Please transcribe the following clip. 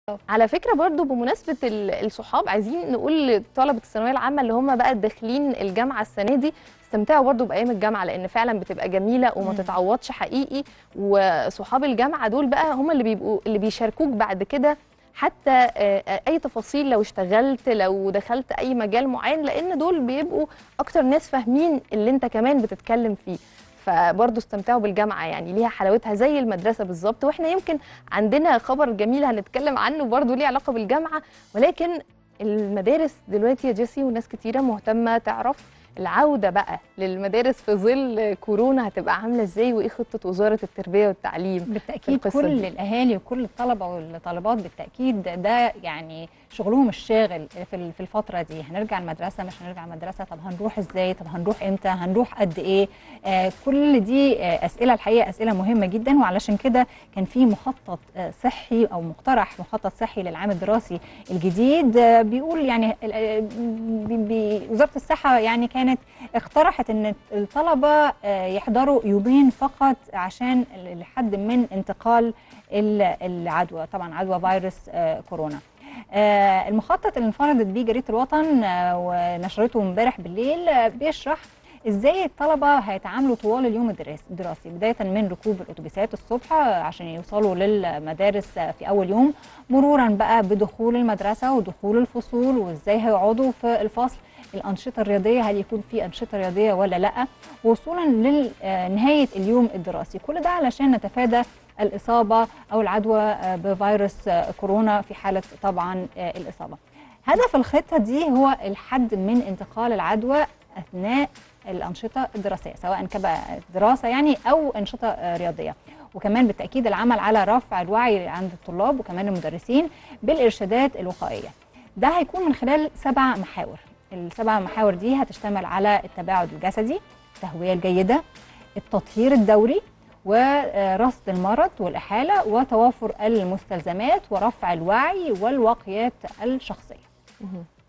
على فكره برضو بمناسبه ال- الصحاب عايزين نقول لطلبه الثانويه العامه اللي هم بقى داخلين الجامعه السنه دي استمتعوا برضو بايام الجامعه لان فعلا بتبقى جميله وما مم. تتعوضش حقيقي وصحاب الجامعه دول بقى هم اللي بيبقوا اللي بيشاركوك بعد كده حتى آه، آه، اي تفاصيل لو اشتغلت لو دخلت اي مجال معين لان دول بيبقوا اكتر ناس فاهمين اللي انت كمان بتتكلم فيه فبرضه استمتعوا بالجامعه يعني ليها حلاوتها زي المدرسه بالظبط واحنا يمكن عندنا خبر جميل هنتكلم عنه برضه ليه علاقه بالجامعه ولكن المدارس دلوقتي يا جيسي وناس كتيره مهتمه تعرف العوده بقى للمدارس في ظل كورونا هتبقى عامله ازاي وايه خطه وزاره التربيه والتعليم بالتاكيد القصة كل دي. الاهالي وكل الطلبه والطالبات بالتاكيد ده يعني شغلهم الشاغل في ال- في الفتره دي هنرجع المدرسه مش هنرجع المدرسه طب هنروح ازاي طب هنروح امتى هنروح قد ايه آه كل دي آه اسئله الحقيقه اسئله مهمه جدا وعلشان كده كان في مخطط آه صحي او مقترح مخطط صحي للعام الدراسي الجديد آه بيقول يعني ال- آه، بي- بي- وزاره الصحه يعني كانت اقترحت ان الطلبه آه، يحضروا يومين فقط عشان لحد من انتقال ال- العدوى طبعا عدوى فيروس آه، كورونا آه، المخطط اللي انفردت بيه جريده الوطن آه، ونشرته امبارح بالليل آه، بيشرح ازاي الطلبه هيتعاملوا طوال اليوم الدراس- الدراسي بدايه من ركوب الاتوبيسات الصبح آه، عشان يوصلوا للمدارس آه، في اول يوم مرورا بقى بدخول المدرسه ودخول الفصول وازاي هيقعدوا في الفصل الانشطه الرياضيه هل يكون في انشطه رياضيه ولا لا وصولا لنهايه اليوم الدراسي كل ده علشان نتفادى الاصابه او العدوى آه، بفيروس آه، كورونا في حاله طبعا آه، الاصابه هدف الخطه دي هو الحد من انتقال العدوى اثناء الانشطه الدراسيه سواء كان دراسه يعني او انشطه آه، رياضيه وكمان بالتاكيد العمل على رفع الوعي عند الطلاب وكمان المدرسين بالارشادات الوقائيه ده هيكون من خلال سبع محاور السبع محاور دي هتشتمل على التباعد الجسدي التهويه الجيده التطهير الدوري ورصد المرض والإحالة وتوافر المستلزمات ورفع الوعي والوقيات الشخصية مهم.